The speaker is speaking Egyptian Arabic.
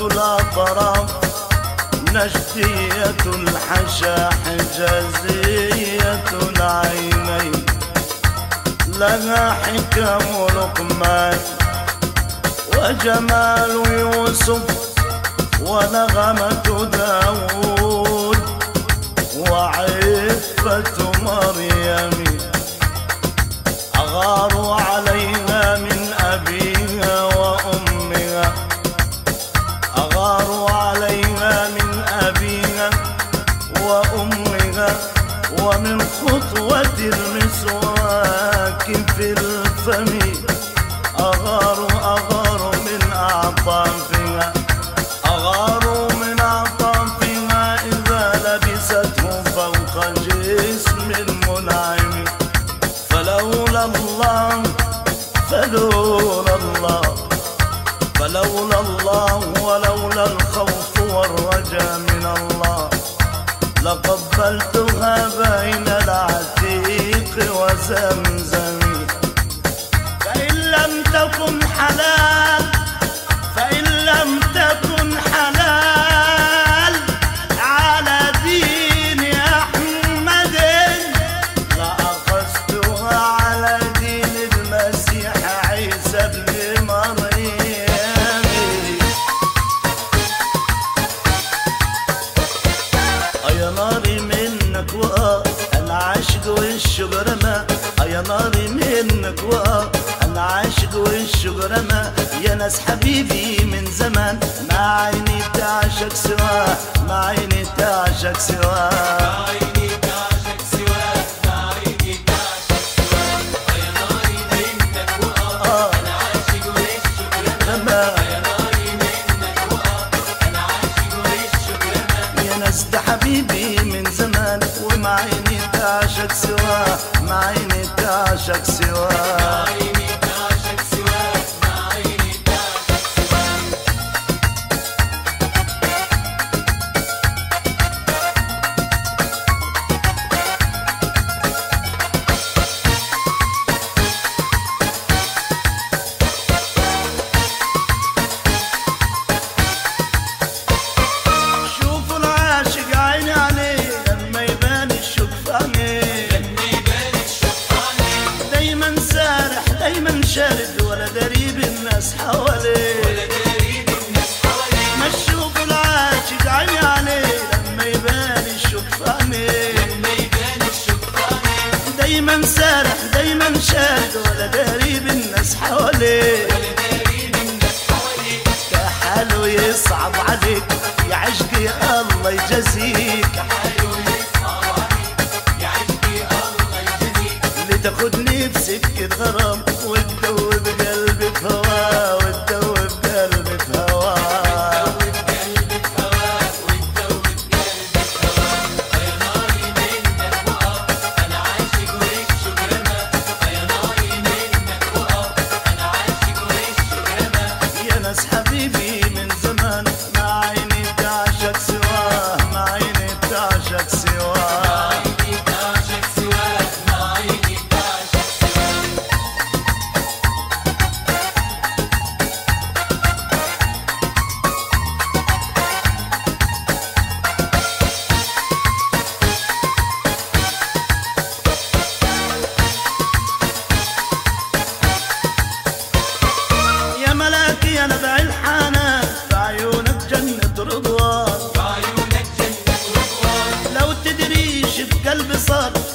الأطراف نجدية الحشا حجازية العينين لها حكم لقمان وجمال يوسف ونغمة داود وعفة مريم أغار عليها من أبيها وأمها أغار عليها من أبيها وأمها ومن خطوة المسواك في الفم أغار أغار من أعطافها أغار من أعطافها إذا لبسته فوق جسم المنعم فلولا الله فلولا الله فلولا الله ولولا الخوف والرجاء من الله لقبلتها بين العتيق وزمزم فإن لم تكن حلال فإن لم تكن حلال على دين أحمد لأخذتها على دين المسيح عيسى ابن مريم يا ناري منك وآه أنا عاشق والشجرة ما يا ناري منك وآه أنا عاشق والشجرة ما يا ناس حبيبي من زمان ما عيني تعشق سواه ما عيني تعشق سواه آه. لما يا ناس ده حبيبي من زمان وما عيني تعشق سواه ما عيني تعشق سواه شوفوا العاشق عيني عليه لما يبان الشوق في عينيه دايما سارح دايما شارد ولا دريب الناس حواليه ما تشوفوا العاشق عيني عليه لما يبان الشوق في عينيه دايما سارح دايما شارد ولا دريب الناس حواليه حاله يصعب عليك يا عشقي الله يجازيك لتاخدني بسكة غرام وتدوب قلبي في هواه وتدوب قلبي في هواه يا ناس حبيبي من زمان ما عيني تعشق سواه ما عيني تعشق سواه يا ملاكي انا بعين حنان في عيونك جنة رضوان لو تدريش في قلبي صار